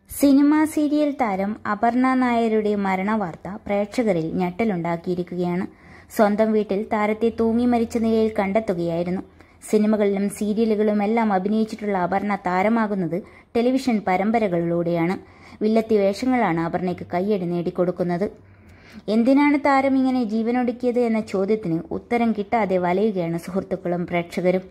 cinema serial താരം അപർണ നായരുടെ മരണവാർത്ത പ്രേക്ഷകരിൽ ഞെട്ടലുണ്ടാക്കിയിരിക്കുകയാണ് സ്വന്തം വീട്ടിൽ താരത്തെ തൂങ്ങി മരിച്ച നിലയിൽ കണ്ടെത്തുകയായിരുന്നു സിനിമകളിലും സീരിയലുകളുമെല്ലാം അഭിനയിച്ചിട്ടുള്ള അപർണ താരമാകുന്നത് ടെലിവിഷൻ പരമ്പരകളിലൂടെയാണ് വില്ലത്തി വേഷങ്ങളാണ് അപർണയ്ക്ക് കയ്യടി നേടിക്കൊടുക്കുന്നത് എന്തിനാണ് താരം ഇങ്ങനെ ജീവനൊടുക്കിയത് എന്ന ചോദ്യത്തിന് ഉത്തരം കിട്ടാതെ വലയുകയാണ് സുഹൃത്തുക്കളും പ്രേക്ഷകരും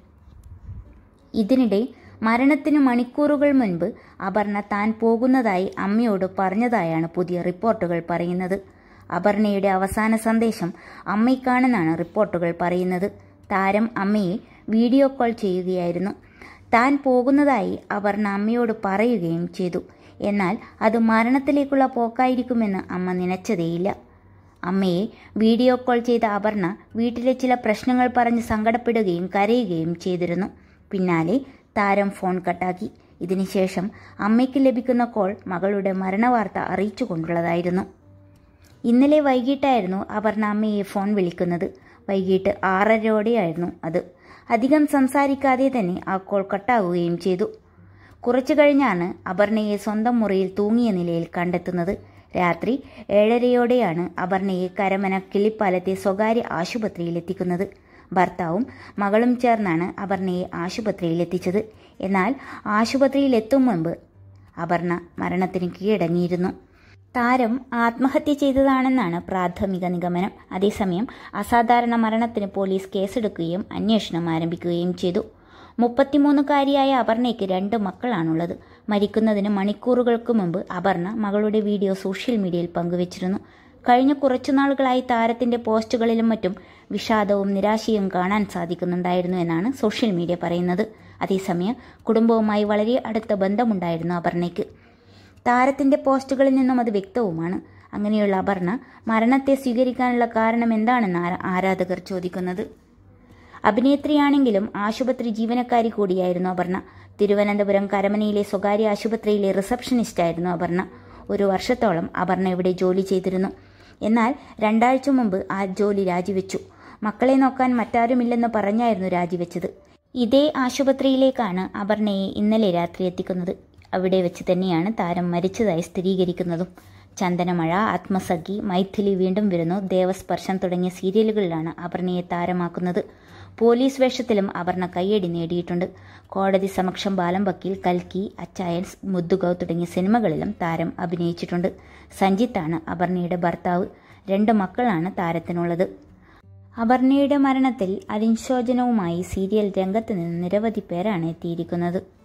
ഇതിനിടെ മരണത്തിന് മണിക്കൂറുകൾ മുൻപ് അപർണ താൻ പോകുന്നതായി അമ്മയോട് പറഞ്ഞതായാണ് പുതിയ റിപ്പോർട്ടുകൾ പറയുന്നത് അപർണയുടെ അവസാന സന്ദേശം അമ്മയ്ക്കാണെന്നാണ് റിപ്പോർട്ടുകൾ പറയുന്നത് താരം അമ്മയെ വീഡിയോ കോൾ ചെയ്യുകയായിരുന്നു താൻ പോകുന്നതായി അപർണ അമ്മയോട് പറയുകയും ചെയ്തു എന്നാൽ അത് മരണത്തിലേക്കുള്ള പോക്കായിരിക്കുമെന്ന് അമ്മ നനച്ചതേയില്ല അമ്മയെ വീഡിയോ കോൾ ചെയ്ത അപർണ വീട്ടിലെ ചില പ്രശ്നങ്ങൾ പറഞ്ഞ് സങ്കടപ്പെടുകയും കരയുകയും ചെയ്തിരുന്നു പിന്നാലെ താരം ഫോൺ കട്ടാക്കി ഇതിനുശേഷം അമ്മയ്ക്ക് ലഭിക്കുന്ന കോൾ മകളുടെ മരണവാർത്ത അറിയിച്ചുകൊണ്ടുള്ളതായിരുന്നു ഇന്നലെ വൈകിട്ടായിരുന്നു അപർണ അമ്മയെ ഫോൺ വിളിക്കുന്നത് വൈകിട്ട് ആറരയോടെയായിരുന്നു അത് അധികം സംസാരിക്കാതെ തന്നെ ആ കോൾ കട്ടാവുകയും ചെയ്തു കുറച്ചു കഴിഞ്ഞാണ് അപർണയെ സ്വന്തം മുറിയിൽ തൂങ്ങിയ നിലയിൽ കണ്ടെത്തുന്നത് രാത്രി ഏഴരയോടെയാണ് അപർണയെ കരമന കിളിപ്പാലത്തെ സ്വകാര്യ ആശുപത്രിയിൽ എത്തിക്കുന്നത് ഭർത്താവും മകളും ചേർന്നാണ് അപർണയെ ആശുപത്രിയിൽ എത്തിച്ചത് എന്നാൽ ആശുപത്രിയിൽ എത്തും മുൻപ് അപർണ മരണത്തിന് കീഴടങ്ങിയിരുന്നു താരം ആത്മഹത്യ ചെയ്തതാണെന്നാണ് പ്രാഥമിക നിഗമനം അതേസമയം അസാധാരണ മരണത്തിന് പോലീസ് കേസെടുക്കുകയും അന്വേഷണം ആരംഭിക്കുകയും ചെയ്തു മുപ്പത്തിമൂന്നുകാരിയായ അപർണയ്ക്ക് രണ്ട് മക്കളാണുള്ളത് മരിക്കുന്നതിന് മണിക്കൂറുകൾക്ക് മുമ്പ് അപർണ മകളുടെ വീഡിയോ സോഷ്യൽ മീഡിയയിൽ പങ്കുവച്ചിരുന്നു കഴിഞ്ഞ കുറച്ചുനാളുകളായി താരത്തിന്റെ പോസ്റ്റുകളിലും മറ്റും വിഷാദവും നിരാശയും കാണാൻ സാധിക്കുന്നുണ്ടായിരുന്നു എന്നാണ് സോഷ്യൽ മീഡിയ പറയുന്നത് അതേസമയം കുടുംബവുമായി വളരെ അടുത്ത ബന്ധമുണ്ടായിരുന്നു അപർണയ്ക്ക് താരത്തിന്റെ പോസ്റ്റുകളിൽ നിന്നും അത് വ്യക്തവുമാണ് അങ്ങനെയുള്ള അപർണ മരണത്തെ സ്വീകരിക്കാനുള്ള കാരണം എന്താണെന്ന് ആരാധകർ ചോദിക്കുന്നത് അഭിനേത്രിയാണെങ്കിലും ആശുപത്രി ജീവനക്കാരി കൂടിയായിരുന്നു അപർണ തിരുവനന്തപുരം കരമനയിലെ സ്വകാര്യ ആശുപത്രിയിലെ റിസപ്ഷനിസ്റ്റായിരുന്നു അപർണ ഒരു വർഷത്തോളം അപർണ ഇവിടെ ജോലി ചെയ്തിരുന്നു എന്നാൽ രണ്ടാഴ്ച മുമ്പ് ആ ജോലി രാജിവെച്ചു മക്കളെ നോക്കാൻ മറ്റാരുമില്ലെന്ന് പറഞ്ഞായിരുന്നു രാജിവെച്ചത് ഇതേ ആശുപത്രിയിലേക്കാണ് അപർണയെ ഇന്നലെ രാത്രി എത്തിക്കുന്നത് അവിടെ വെച്ച് തന്നെയാണ് താരം മരിച്ചതായി സ്ഥിരീകരിക്കുന്നതും ചന്ദനമഴ ആത്മസഖി മൈഥിലി വീണ്ടും വരുന്നു ദേവസ്പർശം തുടങ്ങിയ സീരിയലുകളിലാണ് അപർണയെ താരമാക്കുന്നത് പോലീസ് വേഷത്തിലും അപർണ കയ്യടി നേടിയിട്ടുണ്ട് കോടതി സമക്ഷം ബാലം വക്കീൽ കൽക്കി അച്ചായൻസ് മുദ്ദുഗൌ തുടങ്ങിയ സിനിമകളിലും താരം അഭിനയിച്ചിട്ടുണ്ട് സഞ്ജിത്താണ് അപർണയുടെ ഭർത്താവ് രണ്ട് മക്കളാണ് താരത്തിനുള്ളത് അപർണയുടെ മരണത്തിൽ അനുശോചനവുമായി സീരിയൽ രംഗത്ത് നിന്ന് നിരവധി പേരാണ് എത്തിയിരിക്കുന്നത്